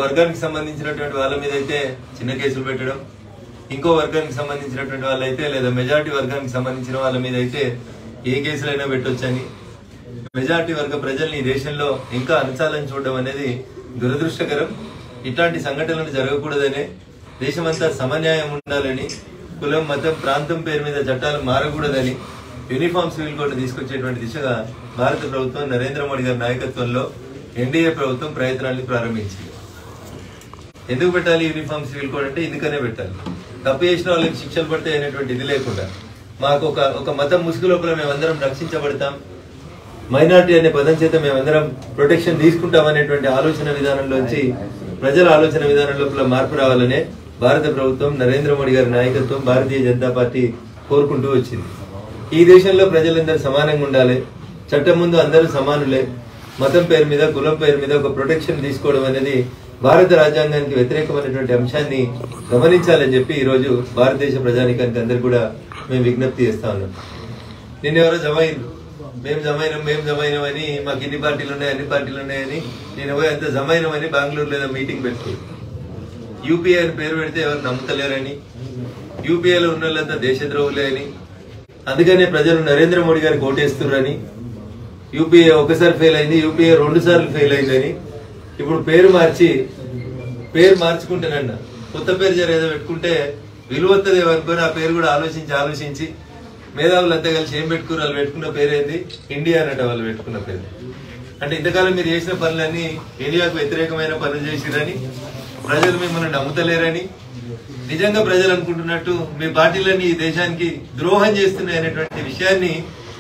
వర్గానికి సంబంధించినటువంటి వాళ్ళ మీద అయితే చిన్న కేసులు పెట్టడం ఇంకో వర్గానికి సంబంధించినటువంటి వాళ్ళైతే లేదా మెజారిటీ వర్గానికి సంబంధించిన వాళ్ళ మీద అయితే ఏ కేసులైనా పెట్టొచ్చని మెజారిటీ వర్గ ప్రజల్ని ఈ దేశంలో ఇంకా అణచాలని చూడడం అనేది దురదృష్టకరం ఇట్లాంటి సంఘటనలు జరగకూడదనే దేశమంతా సమన్యాయం ఉండాలని కులం మతం ప్రాంతం పేరు మీద చట్టాలు మారకూడదని యూనిఫామ్ సివిల్ కోడ్ తీసుకొచ్చేటువంటి దిశగా భారత ప్రభుత్వం నరేంద్ర మోడీ గారి నాయకత్వంలో ఎన్డీఏ ప్రభుత్వం ప్రయత్నాన్ని ప్రారంభించింది ఎందుకు పెట్టాలి యూనిఫామ్ సివిల్ కోడ్ అంటే ఇందుకనే పెట్టాలి తప్పు చేసిన వాళ్ళకి శిక్షలు పడతాయి అనేటువంటి ఇది లేకుండా మాకు ఒక ఒక మతం ముసుగు లోపల మేమందరం రక్షించబడతాం మైనార్టీ అనే పదం చేత మేమందరం ప్రొటెక్షన్ తీసుకుంటాం అనేటువంటి ఆలోచన విధానంలోంచి ప్రజల ఆలోచన విధానం లోపల మార్పు రావాలనే భారత ప్రభుత్వం నరేంద్ర మోడీ గారి నాయకత్వం భారతీయ జనతా పార్టీ కోరుకుంటూ వచ్చింది ఈ దేశంలో ప్రజలందరూ సమానంగా ఉండాలి చట్టం ముందు అందరూ సమానులే మతం పేరు మీద కులం పేరు మీద ఒక ప్రొటెక్షన్ తీసుకోవడం అనేది భారత రాజ్యాంగానికి వ్యతిరేకమైనటువంటి అంశాన్ని గమనించాలని చెప్పి ఈ రోజు భారతదేశ ప్రజానికానికి అందరు కూడా మేము విజ్ఞప్తి చేస్తా ఉన్నాం నిన్న ఎవరో జమ అయ్యిండ్రు మేము జమైనం మేము జమైనం అని మాకు ఇన్ని పార్టీలు ఉన్నాయి అన్ని పార్టీలు ఉన్నాయని నేను పోయి అంత జమైనం అని బెంగళూరు లేదా మీటింగ్ పెట్టుకో యూపీఐ అని పేరు పెడితే ఎవరు నమ్ముతలేరని యూపీఐలో ఉన్న వాళ్ళంతా దేశద్రోహులే అని అందుకనే ప్రజలు నరేంద్ర మోడీ గారికి ఓటేస్తున్నారని యూపీఏ ఒకసారి ఫెయిల్ అయింది యూపీఏ రెండు సార్లు ఫెయిల్ అయిందని ఇప్పుడు పేరు మార్చి పేరు మార్చుకుంటానన్న కొత్త పేరు జర ఏదో పెట్టుకుంటే విలువత్తది అనుకొని ఆ పేరు కూడా ఆలోచించి ఆలోచించి మేధావులంతా కలిసి ఏం పెట్టుకున్నారు వాళ్ళు పెట్టుకున్న పేరు ఏంది ఇండియా అన్నట్టు వాళ్ళు పెట్టుకున్న పేరు అంటే ఇంతకాలం మీరు చేసిన పనులన్నీ ఇండియాకు వ్యతిరేకమైన పనులు చేసిరని ప్రజలు మిమ్మల్ని నమ్ముతలేరని నిజంగా ప్రజలు అనుకుంటున్నట్టు మీ పార్టీలన్నీ ఈ దేశానికి ద్రోహం చేస్తున్నాయి అనేటువంటి విషయాన్ని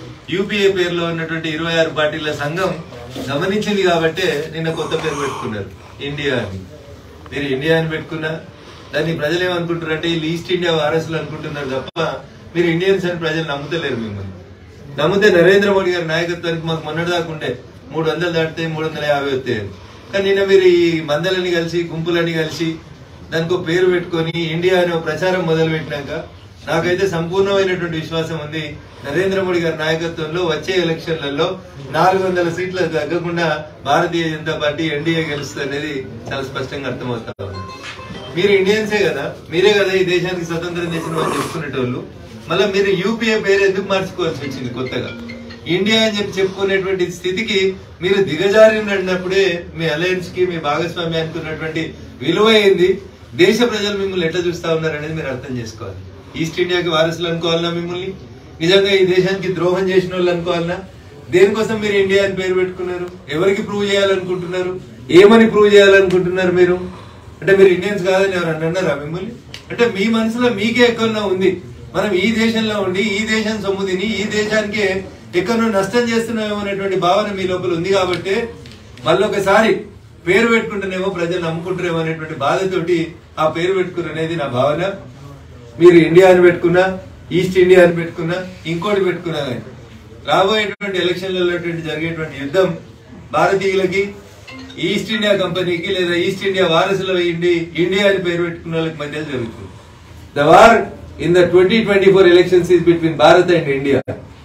యూపీఏ పేరులో ఉన్నటువంటి ఇరవై ఆరు పార్టీల సంఘం గమనించింది కాబట్టే నిన్న కొత్త పేరు పెట్టుకున్నారు ఇండియా అని మీరు ఇండియా అని పెట్టుకున్నా దాన్ని ప్రజలు ఏమనుకుంటారు అంటే వీళ్ళు ఈస్ట్ ఇండియా వారసులు అనుకుంటున్నారు తప్ప మీరు ఇండియన్స్ అని ప్రజలు నమ్ముతలేరు మిమ్మల్ని నమ్మితే నరేంద్ర మోడీ గారి నాయకత్వానికి మాకు మొన్నటి దాకా ఉండే మూడు వందలు దాటితే మూడు వందల యాభై వస్తాయి కానీ నిన్న మీరు ఈ మందలని కలిసి గుంపులని కలిసి దానికి ఒక పేరు పెట్టుకొని ఇండియా అనే ఒక ప్రచారం మొదలు పెట్టినాక నాకైతే సంపూర్ణమైనటువంటి విశ్వాసం ఉంది నరేంద్ర మోడీ గారి నాయకత్వంలో వచ్చే ఎలక్షన్లలో నాలుగు వందల సీట్లు తగ్గకుండా భారతీయ జనతా పార్టీ ఎన్డీఏ గెలుస్తుంది అనేది చాలా స్పష్టంగా అర్థమవుతా ఉంది మీరు ఇండియన్సే కదా మీరే కదా ఈ దేశానికి స్వతంత్రం తెచ్చిన వాళ్ళు చెప్పుకునేటోళ్ళు మళ్ళీ మీరు యూపీఏ పేరు ఎందుకు మార్చుకోవాల్సి వచ్చింది కొత్తగా ఇండియా అని చెప్పి చెప్పుకునేటువంటి స్థితికి మీరు దిగజారినప్పుడే మీ అలయన్స్ కి మీ భాగస్వామ్యానికి ఉన్నటువంటి విలువ ఏంది దేశ ప్రజలు మిమ్మల్ని ఎట్లా చూస్తా ఉన్నారు అనేది మీరు అర్థం చేసుకోవాలి ఈస్ట్ ఇండియాకి వారసులు అనుకోవాలన్నా మిమ్మల్ని నిజంగా ఈ దేశానికి ద్రోహం చేసిన వాళ్ళు అనుకోవాలన్నా దేనికోసం మీరు ఇండియా అని పేరు పెట్టుకున్నారు ఎవరికి ప్రూవ్ చేయాలనుకుంటున్నారు ఏమని ప్రూవ్ చేయాలనుకుంటున్నారు మీరు అంటే మీరు ఇండియన్స్ కాదని ఎవరు అన్నారా మిమ్మల్ని అంటే మీ మనసులో మీకే ఎక్కడో ఉంది మనం ఈ దేశంలో ఉండి ఈ దేశం సొమ్ము తిని ఈ దేశానికే ఎక్కడో నష్టం చేస్తున్నామేమో అనేటువంటి భావన మీ లోపల ఉంది కాబట్టి మళ్ళొకసారి పేరు పెట్టుకుంటేనేమో ప్రజలు నమ్ముకుంటారేమో అనేటువంటి బాధతోటి ఆ పేరు పెట్టుకున్నారు అనేది నా భావన మీరు ఇండియా అని పెట్టుకున్నా ఈస్ట్ ఇండియా అని పెట్టుకున్నా ఇంకోటి పెట్టుకున్నా కానీ రాబోయేటువంటి ఎలక్షన్లలో జరిగేటువంటి యుద్ధం భారతీయులకి ఈస్ట్ ఇండియా కంపెనీకి లేదా ఈస్ట్ ఇండియా వారసుల ఇండి ఇండియా అని పేరు పెట్టుకున్న వాళ్ళకి మధ్య జరుగుతుంది the war in the twenty twenty four elections is between Bharat and India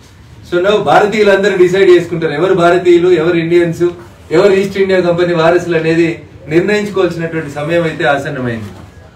so no భారతీయులందరూ డిసైడ్ చేసుకుంటారు ఎవరు భారతీయులు ఎవరు ఇండియన్స్ ఎవరు ఈస్ట్ ఇండియా కంపెనీ వారసులు అనేది నిర్ణయించుకోవాల్సినటువంటి సమయం అయితే ఆసన్నమైంది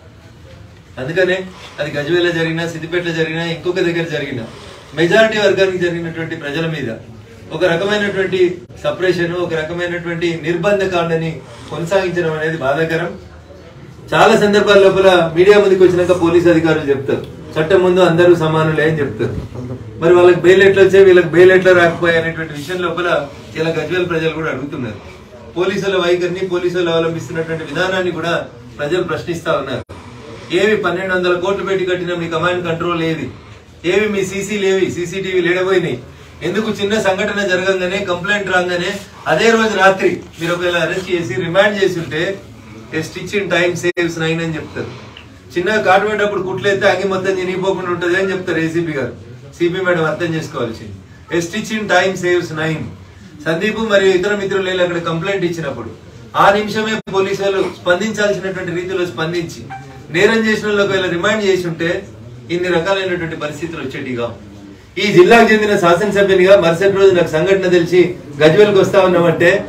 అందుకనే అది గజ్వేల జరిగినా సిద్దిపేటలో జరిగినా ఇంకొక దగ్గర జరిగినా మెజారిటీ వర్గానికి జరిగినటువంటి ప్రజల మీద ఒక రకమైనటువంటి సపరేషన్ ఒక రకమైనటువంటి నిర్బంధకాండని కొనసాగించడం అనేది బాధాకరం చాలా సందర్భాల లోపల మీడియా ముందుకు వచ్చినాక పోలీస్ అధికారులు చెప్తారు చట్టం ముందు అందరూ సమానులే అని చెప్తారు మరి వాళ్ళకి బెయిల్ ఎట్లా వచ్చాయి వీళ్ళకి బెయిల్ ఎట్లా రాకపోయాయి అనేటువంటి విషయం లోపల ఇలా గజ్వేల్ ప్రజలు కూడా అడుగుతున్నారు పోలీసుల వైఖరిని పోలీసులు అవలంబిస్తున్నటువంటి విధానాన్ని కూడా ప్రజలు ప్రశ్నిస్తా ఉన్నారు ఏవి పన్నెండు వందల కోట్లు పెట్టి కట్టిన మీ కమాండ్ కంట్రోల్ ఏది ఏవి మీ సీసీలు ఏవి సీసీటీవీ లేడబోయినాయి ఎందుకు చిన్న సంఘటన జరగంగానే కంప్లైంట్ రాగానే అదే రోజు రాత్రి మీరు ఒకవేళ అరెస్ట్ చేసి రిమాండ్ చేసి ఉంటే stitch in time saves nine అని చెప్తారు చిన్నగా కాటు పెట్టేటప్పుడు కుట్లయితే అంగి మొత్తం చినిగిపోకుండా ఉంటుంది అని చెప్తారు ఏసీపీ గారు సిపి మేడం అర్థం చేసుకోవాల్సింది a stitch in time saves nine Sandeep మరియు ఇతర మిత్రులు వెళ్ళి అక్కడ కంప్లైంట్ ఇచ్చినప్పుడు ఆ నిమిషమే పోలీసులు స్పందించాల్సినటువంటి రీతిలో స్పందించి నేరం చేసిన వాళ్ళకి ఒకవేళ రిమాండ్ చేసి ఉంటే ఇన్ని రకాలైనటువంటి పరిస్థితులు వచ్చేటిగా ఈ జిల్లాకు చెందిన శాసనసభ్యునిగా మరుసటి రోజు నాకు సంఘటన తెలిసి గజ్వేల్కి వస్తా ఉన్నామంటే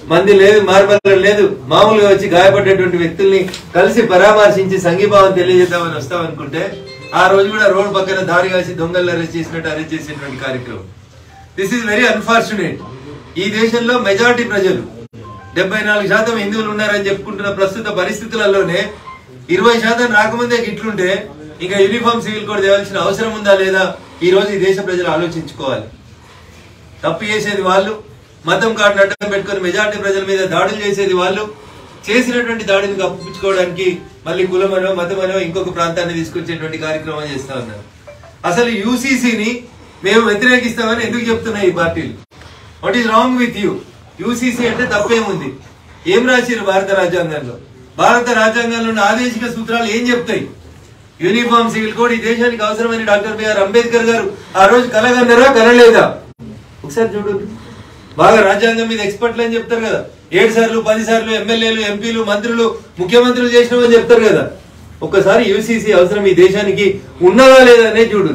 మంది లేదు మార్బలం లేదు మామూలుగా వచ్చి గాయపడ్డటువంటి వ్యక్తుల్ని కలిసి పరామర్శించి సంఘీభావం తెలియజేద్దామని వస్తాం అనుకుంటే ఆ రోజు కూడా రోడ్ పక్కన దారి కాసి దొంగలు అరెస్ట్ చేసినట్టు అరెస్ట్ చేసినటువంటి కార్యక్రమం దిస్ ఇస్ వెరీ అన్ఫార్చునేట్ ఈ దేశంలో మెజారిటీ ప్రజలు డెబ్బై నాలుగు శాతం హిందువులు ఉన్నారని చెప్పుకుంటున్న ప్రస్తుత పరిస్థితులలోనే ఇరవై శాతం రాకముందే ఇట్లుంటే ఇంకా యూనిఫామ్ సివిల్ కోడ్ తేవాల్సిన అవసరం ఉందా లేదా ఈ రోజు ఈ దేశ ప్రజలు ఆలోచించుకోవాలి తప్పు చేసేది వాళ్ళు మతం కార్డును అడ్డం పెట్టుకుని మెజారిటీ ప్రజల మీద దాడులు చేసేది వాళ్ళు చేసినటువంటి దాడిని కప్పించుకోవడానికి మళ్ళీ కులమనో మతమనో ఇంకొక ప్రాంతాన్ని తీసుకొచ్చేటువంటి కార్యక్రమం చేస్తా ఉన్నారు అసలు యూసీసీని మేము వ్యతిరేకిస్తామని ఎందుకు చెప్తున్నాయి ఈ పార్టీలు what is wrong with U UCC అంటే తప్పేముంది ఏం రాసిరు భారత రాజ్యాంగంలో భారత రాజ్యాంగంలో ఉన్న ఆదేశిక సూత్రాలు ఏం చెప్తాయి యూనిఫామ్ సివిల్ కోడ్ ఈ దేశానికి అవసరమని డాక్టర్ బిఆర్ అంబేద్కర్ గారు ఆ రోజు కలగన్నారా కలలేదా ఒకసారి చూడు బాగా రాజ్యాంగం మీద ఎక్స్పర్ట్లు అని చెప్తారు కదా ఏడు సార్లు పది సార్లు ఎమ్మెల్యేలు ఎంపీలు మంత్రులు ముఖ్యమంత్రులు చేసినామని చెప్తారు కదా ఒక్కసారి యూసీసీ అవసరం ఈ దేశానికి ఉన్నదా లేదా అనేది చూడు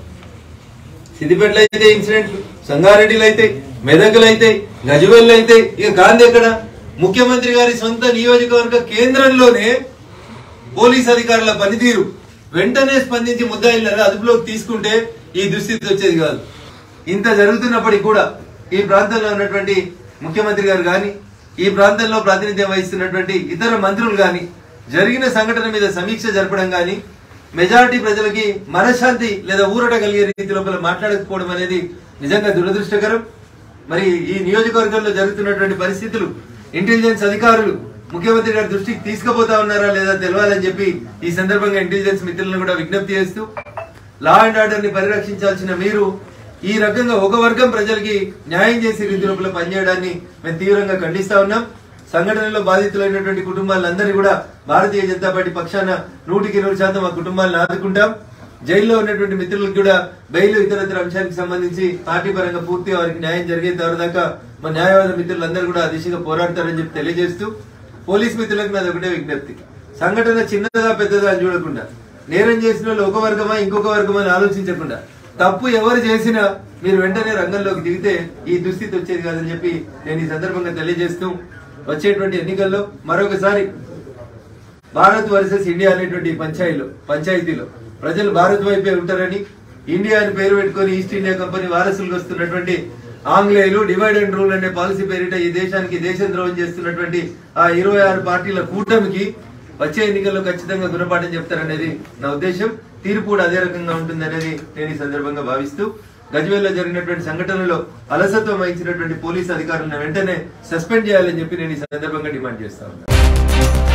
సిద్దిపేటలో అయితే ఇన్సిడెంట్లు సంగారెడ్డిలో అయితే మెదకులు అయితే గజవెల్లు అయితే ఇక గాంధీ ఎక్కడ ముఖ్యమంత్రి గారి సొంత నియోజకవర్గ కేంద్రంలోనే పోలీస్ అధికారుల పనితీరు వెంటనే స్పందించి ముద్దాయిలను అదుపులోకి తీసుకుంటే ఈ దుస్థితి వచ్చేది కాదు ఇంత జరుగుతున్నప్పటికీ కూడా ఈ ప్రాంతంలో ఉన్నటువంటి ముఖ్యమంత్రి గారు గాని ఈ ప్రాంతంలో ప్రాతినిధ్యం వహిస్తున్నటువంటి ఇతర మంత్రులు గాని జరిగిన సంఘటన మీద సమీక్ష జరపడం గాని మెజారిటీ ప్రజలకి మనశ్శాంతి లేదా ఊరట కలిగే రీతి లోపల మాట్లాడకపోవడం అనేది నిజంగా దురదృష్టకరం మరి ఈ నియోజకవర్గంలో జరుగుతున్నటువంటి పరిస్థితులు ఇంటెలిజెన్స్ అధికారులు ముఖ్యమంత్రి గారి దృష్టికి తీసుకుపోతా ఉన్నారా లేదా తెలవాలని చెప్పి ఈ సందర్భంగా ఇంటెలిజెన్స్ మిత్రులను కూడా విజ్ఞప్తి చేస్తూ లా అండ్ ఆర్డర్ ని పరిరక్షించాల్సిన మీరు ఈ రకంగా ఒక వర్గం ప్రజలకి న్యాయం చేసే రీతి లోపల పనిచేయడాన్ని మేము తీవ్రంగా ఖండిస్తా ఉన్నాం సంఘటనలో బాధితులైనటువంటి కుటుంబాలందరినీ కూడా భారతీయ జనతా పార్టీ పక్షాన నూటికి ఇరవై శాతం ఆ కుటుంబాలను ఆదుకుంటాం జైల్లో ఉన్నటువంటి మిత్రులకు కూడా బెయిల్ ఇతరత్ర అంశానికి సంబంధించి పార్టీ పరంగా పూర్తిగా వారికి న్యాయం జరిగేంత దాకా మా న్యాయవాద మిత్రులందరూ కూడా ఆ దిశగా పోరాడతారని చెప్పి తెలియజేస్తూ పోలీస్ మిత్రులకు నాది ఒకటే విజ్ఞప్తి సంఘటన చిన్నదా పెద్దదా అని చూడకుండా నేరం చేసిన వాళ్ళు ఒక వర్గమా ఇంకొక వర్గమా అని ఆలోచించకుండా తప్పు ఎవరు చేసినా మీరు వెంటనే రంగంలోకి దిగితే ఈ దుస్థితి వచ్చేది కాదని చెప్పి నేను ఈ సందర్భంగా తెలియజేస్తూ వచ్చేటువంటి ఎన్నికల్లో మరొకసారి భారత్ వర్సెస్ ఇండియా అనేటువంటి పంచాయతీలో పంచాయతీలో ప్రజలు భారత్ వైపే ఉంటారని ఇండియా అని పేరు పెట్టుకొని ఈస్ట్ ఇండియా కంపెనీ వారసులకు వస్తున్నటువంటి ఆంగ్లేయులు డివైడ్ అండ్ రూల్ అనే పాలసీ పేరిట ఈ దేశానికి దేశ ద్రోహం చేస్తున్నటువంటి ఆ ఇరవై ఆరు పార్టీల కూటమికి వచ్చే ఎన్నికల్లో ఖచ్చితంగా గుణపాఠం చెప్తారనేది నా ఉద్దేశం తీర్పు కూడా అదే రకంగా ఉంటుందనేది నేను ఈ సందర్భంగా భావిస్తూ గజ్వేల్లో జరిగినటువంటి సంఘటనలో అలసత్వం వహించినటువంటి పోలీసు అధికారులను వెంటనే సస్పెండ్ చేయాలని చెప్పి నేను ఈ సందర్భంగా డిమాండ్ చేస్తా ఉన్నాను